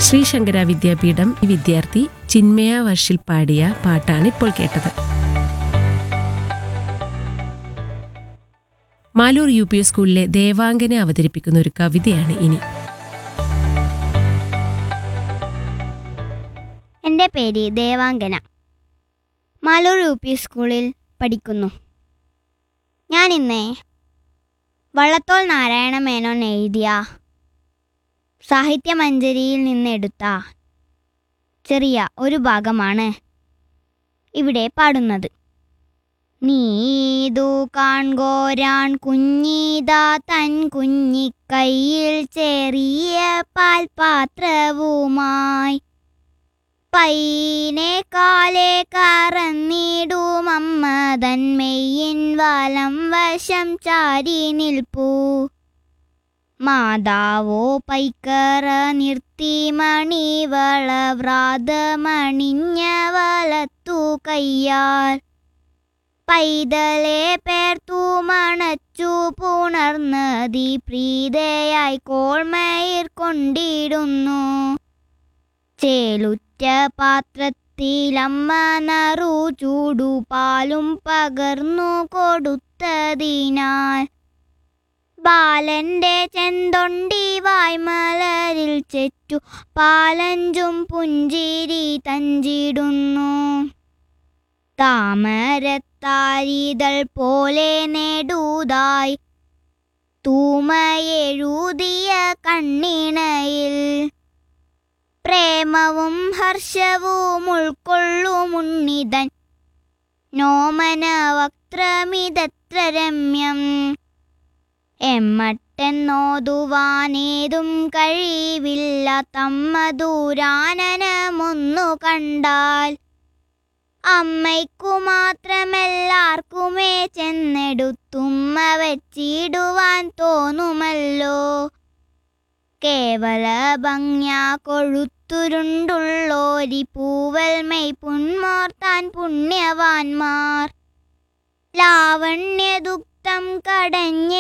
ശ്രീശങ്കര വിദ്യാപീഠം വിദ്യാർത്ഥി ചിന്മയ വർഷിൽ പാടിയ പാട്ടാണ് ഇപ്പോൾ കേട്ടത് മാലൂർ യു പി സ്കൂളിലെ ദേവാംഗനെ അവതരിപ്പിക്കുന്ന ഒരു കവിതയാണ് ഇനി എൻ്റെ പേര് ദേവാംഗന മാലൂർ യു പി സ്കൂളിൽ പഠിക്കുന്നു ഞാൻ ഇന്ന് വള്ളത്തോൾ നാരായണ മേനോൻ എഴുതിയ സാഹിത്യമഞ്ജരിയിൽ നിന്നെടുത്ത ചെറിയ ഒരു ഭാഗമാണ് ഇവിടെ പാടുന്നത് നീതു കാൺകോരാൻ കുഞ്ഞീതാ തൻ കുഞ്ഞിക്കൈയിൽ ചെറിയ പാൽപാത്രവുമായി പൈനെ കാലെ കറന്നിടും അമ്മ തന്മെയ്യിൻ വലം വശം ചാരി നിൽപ്പൂ മാതാവോ പൈക്കറ നിർത്തി മണിവള വ്രാതമണിഞ്ഞ വലത്തു കയ്യാൽ പൈതലെ പേർത്തു മണച്ചു പുണർന്നതി പ്രീതയായി കോൾമയിർ കൊണ്ടിടുന്നു ചേലുറ്റ പാത്രത്തിലമ്മ നറു ചൂടു പാലും പകർന്നു കൊടുത്തതിനാൽ ബാലന്റെ ചെന്തൊണ്ടി വായ്മലരിൽ ചെറ്റു പാലഞ്ചും പുഞ്ചിരി തഞ്ചിടുന്നു താമരത്താരിതൾ പോലെ നെടുതായി തൂമയെഴുതിയ കണ്ണിണയിൽ പ്രേമവും ഹർഷവും ഉൾക്കൊള്ളുമുണ്ണിതൻ നോമന വക്രമിതത്ര രമ്യം എമ്മട്ടെന്നോതുവാനേതും കഴിവില്ല തമ്മദൂരാനനമൊന്നു കണ്ടാൽ അമ്മയ്ക്കു മാത്രമെല്ലാർക്കുമേ ചെന്നെടുത്തുമ്മ വച്ചിടുവാൻ തോന്നുമല്ലോ കേവല ഭംഗ്യ കൊഴുത്തുരുണ്ടുള്ളോരി പൂവൽമൈ പുന്മോർത്താൻ പുണ്യവാന്മാർ ലാവണ്യദുക്തം കടഞ്ഞ